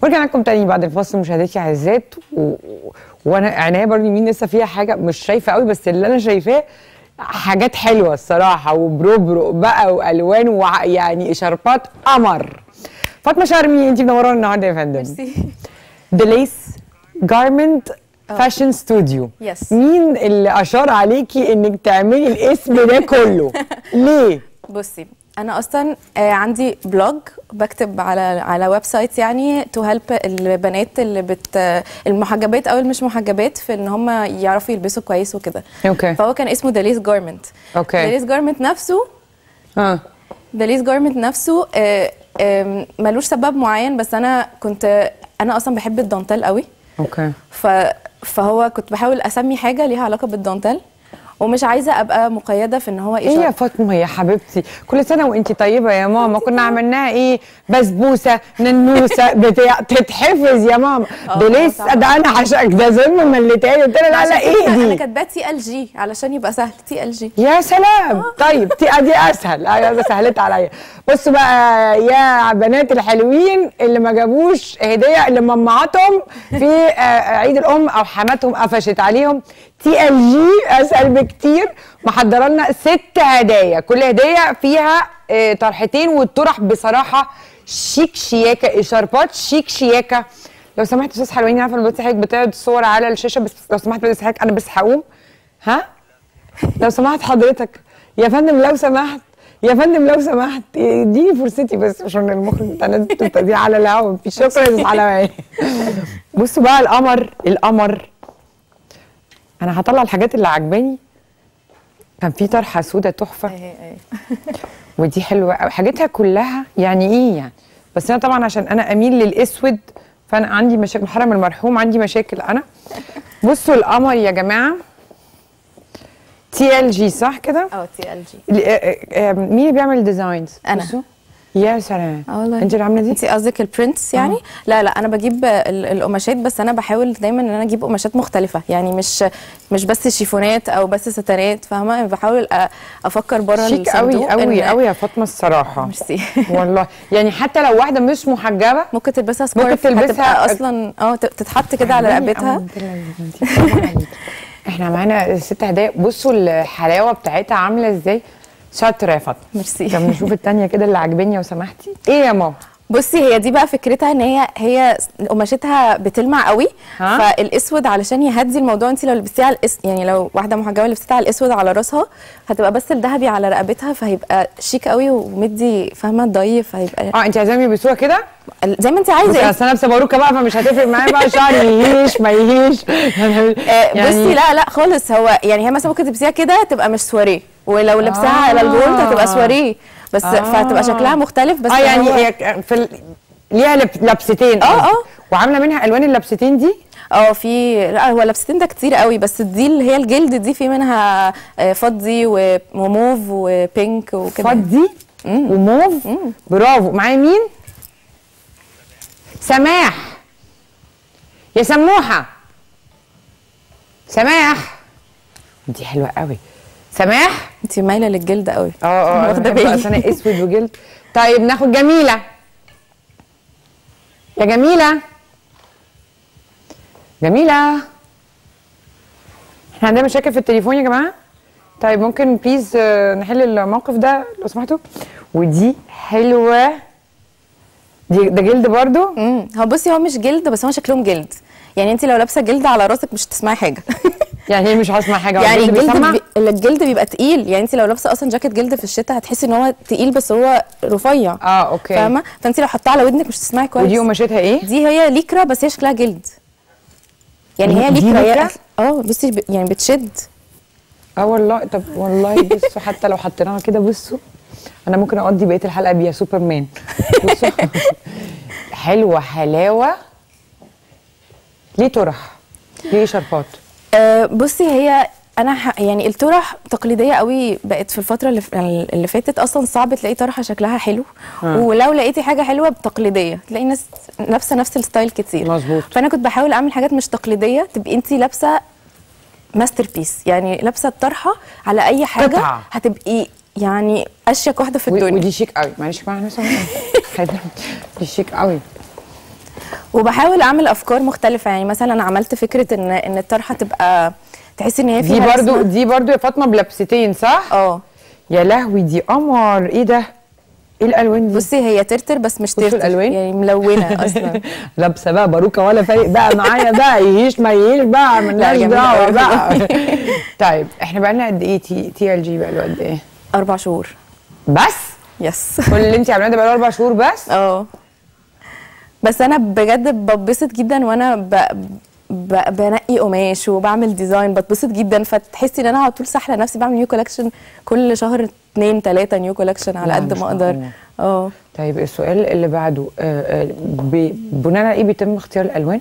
ورجعنا لكم تاني بعد الفاصل مشاهدتي اعزائي و... و- وانا عينيا برضه مين لسه فيها حاجه مش شايفه قوي بس اللي انا شايفاه حاجات حلوه الصراحه وبروبرق بقى والوان ويعني اشاربات قمر فاطمه شرمي انت منورانا النهارده يا فندم ميرسي ديليس جارمنت فاشن ستوديو Yes. مين اللي اشار عليكي انك تعملي الاسم ده كله ليه بصي انا اصلا آه، عندي بلوج بكتب على على ويب سايت يعني تو هيلب البنات اللي بت المحجبات او المش محجبات في ان هم يعرفوا يلبسوا كويس وكده اوكي فهو كان اسمه داليس جارمنت اوكي داليس جارمنت نفسه اه داليس جارمنت نفسه آه، آم، ملوش سبب معين بس انا كنت انا اصلا بحب الدانتال قوي اوكي ف فهو كنت بحاول اسمي حاجه ليها علاقه بالدانتال ومش عايزه ابقى مقيده في ان هو ايه يا ايه فاطمه يا حبيبتي كل سنه وانت طيبه يا ماما كنا عملناها ايه بسبوسه ننوسه بتاع تتحفظ يا ماما آه، ده لسه طبعا. ده انا عشقك ده ظلم مليتاني قلت لها لا لا ايه انا دي كاتباه تي ال جي علشان يبقى سهل تي ال جي يا سلام طيب دي دي اسهل ايوه ده سهلت عليا بصوا بقى يا بنات الحلوين اللي ما جابوش هديه لمامهاتهم في آه، عيد الام او حماتهم قفشت عليهم تي ال جي اسهل بكتير محضره لنا ست هدايا كل هديه فيها آه، طرحتين والطرح بصراحه شيك شياكه اشاربات شيك شياكه لو سمحت يا استاذ حلوين عارفه بس حضرتك بتعرض صور على الشاشه بس لو سمحت بس حضرتك انا بس هقوم ها لو سمحت حضرتك يا فندم لو سمحت يا فندم لو سمحت اديني فرصتي بس عشان المخرج بتاع الناس بتبتدي على الهوا في شكرا يا استاذ على بصوا بقى القمر القمر انا هطلع الحاجات اللي عجباني كان في طرحه سودا تحفه ودي حلوه قوي حاجتها كلها يعني ايه يعني بس انا طبعا عشان انا اميل للاسود فانا عندي مشاكل محرم المرحوم عندي مشاكل انا بصوا القمر يا جماعه تي ال جي صح كده اه تي ال جي ال- آه، آه، مين اللي بيعمل ديزاينز أنا. بصوا. يا سلام اه والله انت اللي عامله دي انت قصدك البرنتس يعني لا لا انا بجيب ال- القماشات بس انا بحاول دايما ان انا اجيب قماشات مختلفه يعني مش مش بس شيفونات او بس ستانات فاهمه بحاول أ- افكر بره شيك قوي الصندوق قوي إن- قوي يا فاطمه الصراحه ميرسي والله يعني حتى لو واحده مش محجبه ممكن تلبسها سكارف تلبسها- هتبقى اصلا اه ت- تتحط كده على عجباني رقبتها قوي الدلع اللي انتي بتقولي عليه. احنا معانا ست هدايا بصوا الحلاوه بتاعتها عامله ازاي شاطره يا فاطمه ميرسي طب نشوف التانية كده اللي عاجباني لو سمحتي ايه يا ماما بصي هي دي بقى فكرتها ان هي هي قماشتها بتلمع قوي ها؟ فالاسود علشان يهدي الموضوع انت لو لبستيها على الأس... يعني لو واحده محجبه لبستيها على الاسود على راسها هتبقى بس الذهبي على رقبتها فهيبقى شيك قوي ومدي فاهمه ضيف فهيبقى اه انت عايزاهم يلبسوها كده زي ما انت بس عايزه اصل انا لابسه باروكه بقى فمش هتفرق معايا بقى شعري يهيش ما يهيش آه، بصي لا لا خالص هو يعني هي مثلا ممكن تلبسيها كده تبقى مش سواريه ولو لبسها على الجولد هتبقى سواريه بس آه. فهتبقى شكلها مختلف بس اه يعني هو- هي في ال... ليها لب... لبستين اه، قصدي. اه. وعامله منها الوان اللبستين دي اه في لا هو لبستين ده كتير قوي بس دي اللي هي الجلد دي في منها آه، فضي و- وموف وبينك وكده فضي وموف برافو معايا مين سماح يا سموحه سماح دي حلوه قوي سماح انت مايله للجلد قوي اه اه واخده أنا بحب بالي أصل انا اسود وجلد طيب ناخد جميله يا جميله جميله احنا عندنا مشاكل في التليفون يا جماعه طيب ممكن بليز نحل الموقف ده لو سمحتوا ودي حلوه دي ده جلد برضو امم هو بصي هو مش جلد بس هو شكلهم جلد يعني انت لو لابسه جلد على راسك مش هتسمعي حاجه يعني هي مش هسمع حاجه هو يعني الجلد الجلد بيسمع؟ بي... الجلد بيبقى تقيل يعني انت لو لابسه اصلا جاكيت جلد في الشتاء هتحسي ان هو تقيل بس هو رفيع اه اوكي فاهمه فانت لو حطاه على ودنك مش هتسمعي كويس ودي قماشتها ايه دي هي ليكرا بس هي شكلها جلد يعني هي دي ليكرا هي ليكرا؟ أصل- اه بصي ب- يعني بتشد اه والله طب والله بصوا حتى لو حطيناها كده بصوا انا ممكن اقضي بقيه الحلقه بيها سوبرمان بصوا حلوه حلاوه ليه طرح ليه شربات أه بصي هي انا ح... يعني الطرح تقليديه قوي بقت في الفتره اللي, ف... اللي فاتت اصلا صعب تلاقي طرحه شكلها حلو آه. ولو لقيتي حاجه حلوه تقليديه تلاقي ناس لابسه نفس الستايل كتير مظبوط. فانا كنت بحاول اعمل حاجات مش تقليديه تبقي انت لابسه ماستر بيس يعني لابسه الطرحه على اي حاجه قطعة. هتبقي يعني اشيك واحده في و- الدنيا ودي شيك قوي معلش بقى انا دي شيك قوي وبحاول اعمل افكار مختلفه يعني مثلا انا عملت فكره ان ان الطرحه تبقى تحسي ان هي دي فيها برضو رسمة. دي برضو يا فاطمه بلبستين صح اه يا لهوي دي قمر ايه ده ايه الالوان دي بصي هي ترتر بس مش بصوا ترتر الألوان. يعني ملونه اصلا لابسه بقى باروكه ولا فارق بقى معايا بقى يهيش ما يهيش بقى مالناش جميلة دعوه أوي. بقى طيب احنا بقى لنا قد ايه تي تي ال جي بقى له قد ايه اربع شهور بس يس كل اللي انت عاملاه ده بقى له اربع شهور بس اه بس انا بجد ببسط جدا وانا ب... ب... بنقي قماش وبعمل ديزاين بتبسط جدا فتحسي ان انا على طول سحله نفسي بعمل نيو كولكشن كل شهر اتنين تلاته نيو كولكشن على لا، قد مش ما اقدر معقول. اه طيب السؤال اللي بعده آه، آه، ب- بناء على ايه بيتم اختيار الالوان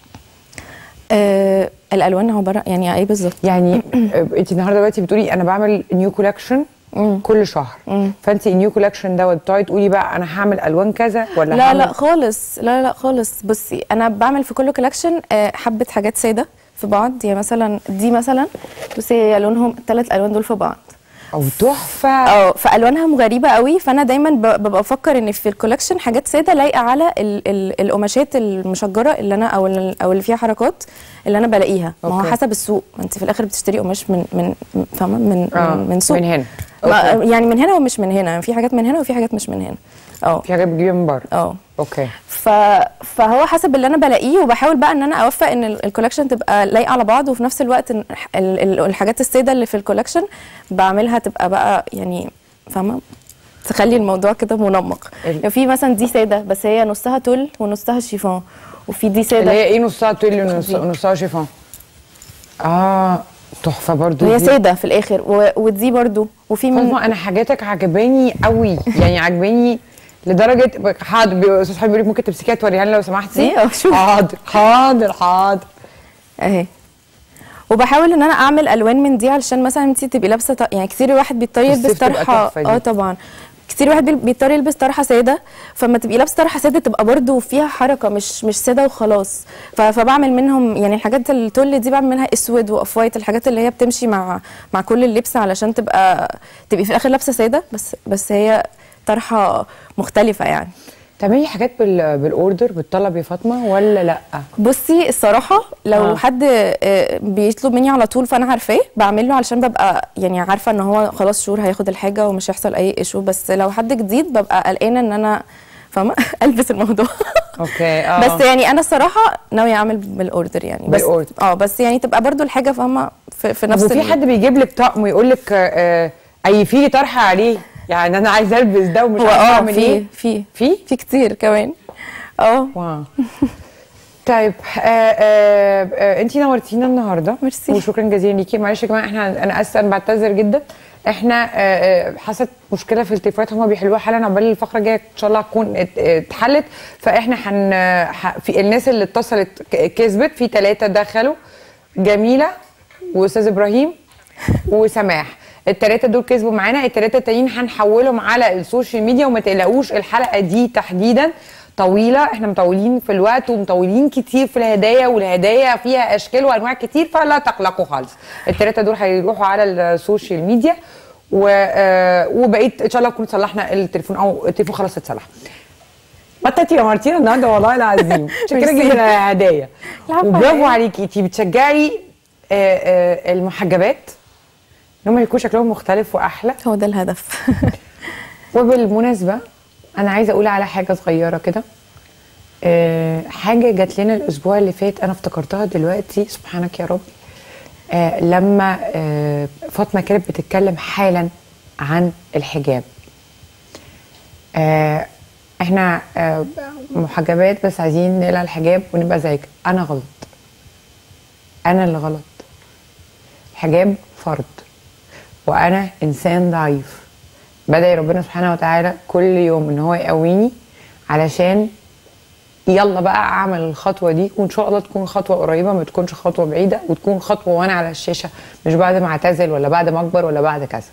آه، الالوان عباره يعني ايه بالظبط يعني آه، انت النهارده دلوقتي بتقولي انا بعمل نيو كولكشن كل شهر فانت النيو كولكشن دوت بتقعدي تقولي بقى انا هعمل الوان كذا ولا لا هعمل لا خالص لا لا خالص بصي انا بعمل في كل كولكشن حبه حاجات ساده في بعض يعني مثلا دي مثلا بصي هي لونهم الثلاث الوان دول في بعض او تحفه اه فالوانها غريبه قوي فانا دايما ب- ببقى افكر ان في الكولكشن حاجات ساده لايقه على ال ال القماشات المشجره اللي انا او ال- او اللي فيها حركات اللي انا بلاقيها ما هو أوكي. حسب السوق ما انت في الاخر بتشتري قماش من من من- فاهمه من آه، من, من سوق من هنا. ما أوكي. يعني من هنا ومش من هنا في حاجات من هنا وفي حاجات مش من هنا اه في حاجات بتجيبيها من بره اه اوكي ف... فهو حسب اللي انا بلاقيه وبحاول بقى ان انا اوفق ان ال- الكولكشن تبقى لايقه على بعض وفي نفس الوقت إن ال- ال- الحاجات الساده اللي في الكولكشن بعملها تبقى بقى يعني فاهمه تخلي الموضوع كده منمق ال- يعني في مثلا دي ساده بس هي نصها تل ونصها شيفون وفي دي اللي ساده هي ايه نصها تولي ونص- دي. ونصها شيفون اه تحفه برضو وهي دي. ساده في الاخر و... ودي برضو وفي من فاطمه انا حاجاتك عجباني قوي يعني عجباني لدرجه حاضر بي- استاذ حبيبي بيقول لك ممكن تمسكيها توريها لنا لو سمحتي دي؟ اه، شوف. حاضر حاضر حاضر اهي وبحاول ان انا اعمل الوان من دي علشان مثلا انت تبقي لابسه ط- يعني كتير واحد بيضطر في يلبس الصيف تبقى طرحه تحفة دي. اه طبعا كتير واحد بي- بيضطر يلبس طرحه ساده فما تبقي لابسه طرحه ساده تبقى برضو فيها حركه مش مش ساده وخلاص ف- فبعمل منهم يعني الحاجات التل دي بعمل منها اسود واوف وايت الحاجات اللي هي بتمشي مع مع كل اللبس علشان تبقى تبقي في الاخر لابسه ساده بس بس هي طرحه مختلفه يعني تعملي حاجات بال... بالاوردر بالطلب يا فاطمه ولا لا بصي الصراحه لو آه. آه. حد آه، بيطلب مني على طول فانا عارفاه بعمل له علشان ببقى يعني عارفه ان هو خلاص شهور هياخد الحاجه ومش هيحصل اي ايشو بس لو حد جديد ببقى قلقانه ان انا فاهمه البس الموضوع اوكي اه بس يعني انا الصراحه ناويه اعمل بالاوردر يعني بس بالأوردر. اه بس يعني تبقى برضو الحاجه فاهمه في, في طب نفس وفي ال- حد بيجيب لك طقم ويقول لك آه اي في طرحه عليه يعني انا عايزه البس ده ومش هو عارفه اه اعمل في ايه في في في كتير كمان اه واو طيب آه آه آه انتي نورتينا النهارده ميرسي. وشكرا جزيلا ليكي معلش يا جماعه احنا انا اسفه انا بعتذر جدا احنا آه آه حصلت مشكله في التليفونات هما بيحلوها حالا عقبال الفقره الجايه ان شاء الله تكون ات- اتحلت فاحنا هن ح- في الناس اللي اتصلت ك- كسبت في ثلاثه دخلوا جميله واستاذ ابراهيم وسماح التلاتة دول كسبوا معانا التلاتة التانيين هنحولهم على السوشيال ميديا وما تقلقوش الحلقة دي تحديدا طويلة احنا مطولين في الوقت ومطولين كتير في الهدايا والهدايا فيها اشكال وانواع كتير فلا تقلقوا خالص التلاتة دول هيروحوا على السوشيال ميديا و... آه، وبقيت ان شاء الله نكون صلحنا التليفون او التليفون خلاص اتصلح بطلتي يا مارتينا النهارده والله العظيم شكرا ميرسي. جدا على الهدايا العفو وبرافو عليك. عليكي انتي بتشجعي آه، آه، المحجبات ان هم يكون شكلهم مختلف واحلى هو ده الهدف وبالمناسبه انا عايزه اقول على حاجه صغيره كده آه، حاجه جات لنا الاسبوع اللي فات انا افتكرتها دلوقتي سبحانك يا رب آه، لما آه، فاطمه كانت بتتكلم حالا عن الحجاب آه، احنا آه، محجبات بس عايزين نقلع الحجاب ونبقى زيك انا غلط انا اللي غلط الحجاب فرض وانا انسان ضعيف بدعي ربنا سبحانه وتعالى كل يوم ان هو يقويني علشان يلا بقى اعمل الخطوه دي وان شاء الله تكون خطوه قريبه ما تكونش خطوه بعيده وتكون خطوه وانا على الشاشه مش بعد ما اعتزل ولا بعد ما اكبر ولا بعد كذا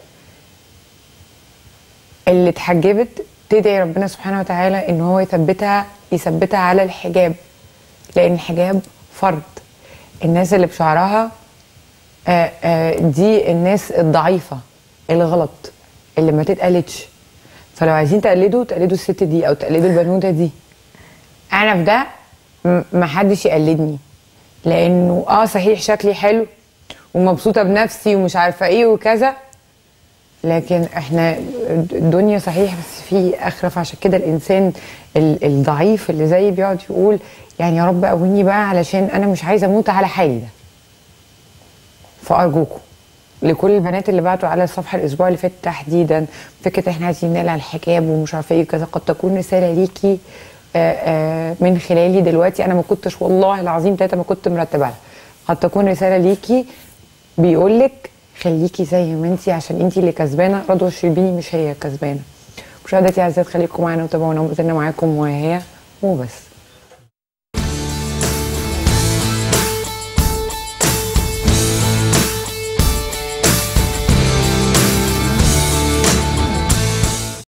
اللي اتحجبت تدعي ربنا سبحانه وتعالى ان هو يثبتها يثبتها على الحجاب لان الحجاب فرض الناس اللي بشعرها آه، آه، دي الناس الضعيفه الغلط اللي ما تتقلدش فلو عايزين تقلدوا تقلدوا الست دي او تقلدوا البنوته دي انا في ده م- ما حدش يقلدني لانه اه صحيح شكلي حلو ومبسوطه بنفسي ومش عارفه ايه وكذا لكن احنا الدنيا صحيح بس في اخره فعشان كده الانسان ال- الضعيف اللي زيي بيقعد يقول يعني يا رب قويني بقى علشان انا مش عايزه اموت على حالي ده فارجوكم لكل البنات اللي بعتوا على الصفحه الاسبوع اللي فات تحديدا فكره احنا عايزين نقلع الحجاب ومش عارفه ايه وكذا قد تكون رساله ليكي آه، آه، من خلالي دلوقتي انا ما كنتش والله العظيم ثلاثه ما كنت مرتبها قد تكون رساله ليكي بيقول لك خليكي زي ما انتي عشان انتي اللي كسبانه رضوى الشربيني مش هي كسبانه مشاهداتي اعزائي خليكم معانا وتابعونا وما زلنا معاكم وهي وبس